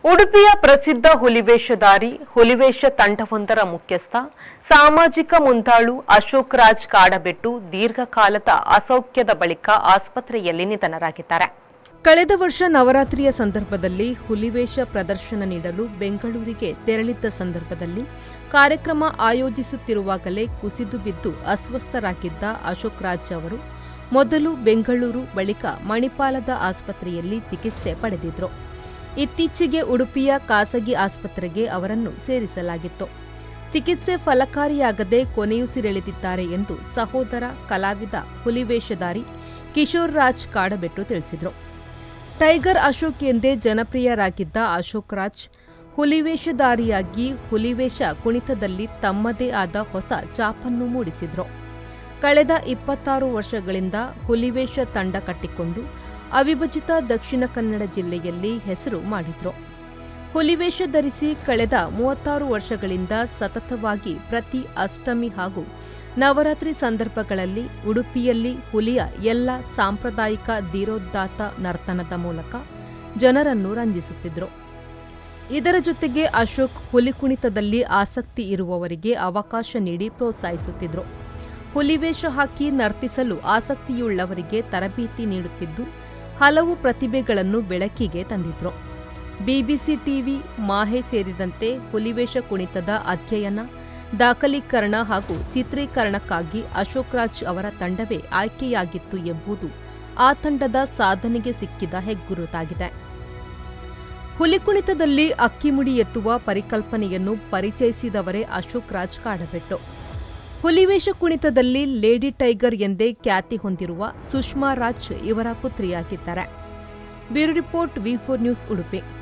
ಉಡುಪಿಯ ಪ್ರಸಿದ್ಧ ಹುಲಿವೇಷಧಾರಿ ಹುಲಿವೇಷ ತಂಡವೊಂದರ ಮುಖ್ಯಸ್ಥ ಸಾಮಾಜಿಕ ಮುಂದಾಳು ಅಶೋಕ್ ರಾಜ್ ಕಾಡಬೆಟ್ಟು ದೀರ್ಘಕಾಲದ ಅಸೌಖ್ಯದ ಬಳಿಕ ಆಸ್ಪತ್ರೆಯಲ್ಲಿ ನಿಧನರಾಗಿದ್ದಾರೆ ಕಳೆದ ವರ್ಷ ನವರಾತ್ರಿಯ ಸಂದರ್ಭದಲ್ಲಿ ಹುಲಿವೇಷ ಪ್ರದರ್ಶನ ನೀಡಲು ಬೆಂಗಳೂರಿಗೆ ತೆರಳಿದ್ದ ಸಂದರ್ಭದಲ್ಲಿ ಕಾರ್ಯಕ್ರಮ ಆಯೋಜಿಸುತ್ತಿರುವಾಗಲೇ ಕುಸಿದು ಬಿದ್ದು ಅಸ್ವಸ್ಥರಾಗಿದ್ದ ಅಶೋಕ್ ರಾಜ್ ಅವರು ಮೊದಲು ಬೆಂಗಳೂರು ಬಳಿಕ ಮಣಿಪಾಲದ ಆಸ್ಪತ್ರೆಯಲ್ಲಿ ಚಿಕಿತ್ಸೆ ಪಡೆದಿದ್ರು ಇತ್ತೀಚೆಗೆ ಉಡುಪಿಯ ಖಾಸಗಿ ಆಸ್ಪತ್ರೆಗೆ ಅವರನ್ನು ಸೇರಿಸಲಾಗಿತ್ತು ಚಿಕಿತ್ಸೆ ಫಲಕಾರಿಯಾಗದೆ ಕೊನೆಯುಸಿರೆಳೆದಿದ್ದಾರೆ ಎಂದು ಸಹೋದರ ಕಲಾವಿದ ಹುಲಿವೇಷಧಾರಿ ಕಿಶೋರ್ ರಾಜ್ ಕಾಡಬೆಟ್ಟು ತಿಳಿಸಿದರು ಟೈಗರ್ ಅಶೋಕ್ ಎಂದೇ ಜನಪ್ರಿಯರಾಗಿದ್ದ ಅಶೋಕ್ ರಾಜ್ ಹುಲಿವೇಷಧಾರಿಯಾಗಿ ಹುಲಿವೇಷ ಕುಣಿತದಲ್ಲಿ ತಮ್ಮದೇ ಆದ ಹೊಸ ಚಾಪನ್ನು ಮೂಡಿಸಿದ್ರು ಕಳೆದ ಇಪ್ಪತ್ತಾರು ವರ್ಷಗಳಿಂದ ಹುಲಿವೇಷ ತಂಡ ಕಟ್ಟಿಕೊಂಡು ಅವಿಭಜಿತ ದಕ್ಷಿಣ ಕನ್ನಡ ಜಿಲ್ಲೆಯಲ್ಲಿ ಹೆಸರು ಮಾಡಿದ್ರು ಹುಲಿವೇಷ ಧರಿಸಿ ಕಳೆದ ಮೂವತ್ತಾರು ವರ್ಷಗಳಿಂದ ಸತತವಾಗಿ ಪ್ರತಿ ಅಷ್ಟಮಿ ಹಾಗೂ ನವರಾತ್ರಿ ಸಂದರ್ಭಗಳಲ್ಲಿ ಉಡುಪಿಯಲ್ಲಿ ಹುಲಿಯ ಎಲ್ಲ ಸಾಂಪ್ರದಾಯಿಕ ಧೀರೋದ್ದಾತ ನರ್ತನದ ಮೂಲಕ ಜನರನ್ನು ರಂಜಿಸುತ್ತಿದ್ರು ಇದರ ಜೊತೆಗೆ ಅಶೋಕ್ ಹುಲಿ ಕುಣಿತದಲ್ಲಿ ಆಸಕ್ತಿ ಇರುವವರಿಗೆ ಅವಕಾಶ ನೀಡಿ ಪ್ರೋತ್ಸಾಹಿಸುತ್ತಿದ್ರು ಹುಲಿವೇಷ ಹಾಕಿ ನರ್ತಿಸಲು ಆಸಕ್ತಿಯುಳ್ಳವರಿಗೆ ತರಬೇತಿ ನೀಡುತ್ತಿದ್ದು ಹಲವು ಪ್ರತಿಭೆಗಳನ್ನು ಬೆಳಕಿಗೆ ತಂದಿದ್ರು ಬಿಬಿಸಿ ಟಿವಿ ಮಾಹೆ ಸೇರಿದಂತೆ ಹುಲಿವೇಷ ಕುಣಿತದ ಅಧ್ಯಯನ ದಾಖಲೀಕರಣ ಹಾಗೂ ಚಿತ್ರೀಕರಣಕ್ಕಾಗಿ ಅಶೋಕ್ ರಾಜ್ ಅವರ ತಂಡವೇ ಆಯ್ಕೆಯಾಗಿತ್ತು ಎಂಬುದು ಆ ತಂಡದ ಸಾಧನೆಗೆ ಸಿಕ್ಕಿದ ಹೆಗ್ಗುರುತಾಗಿದೆ ಹುಲಿ ಕುಣಿತದಲ್ಲಿ ಅಕ್ಕಿಮುಡಿ ಎತ್ತುವ ಪರಿಕಲ್ಪನೆಯನ್ನು ಪರಿಚಯಿಸಿದವರೇ ಅಶೋಕ್ ರಾಜ್ ಕಾಡಬೆಟ್ಟು ಹುಲಿವೇಷ ಕುಣಿತದಲ್ಲಿ ಲೇಡಿ ಟೈಗರ್ ಎಂದೇ ಖ್ಯಾತಿ ಹೊಂದಿರುವ ಸುಷ್ಮಾ ರಾಜ್ ಇವರ ಪುತ್ರಿಯಾಗಿದ್ದಾರೆ bureau report V four news Udupi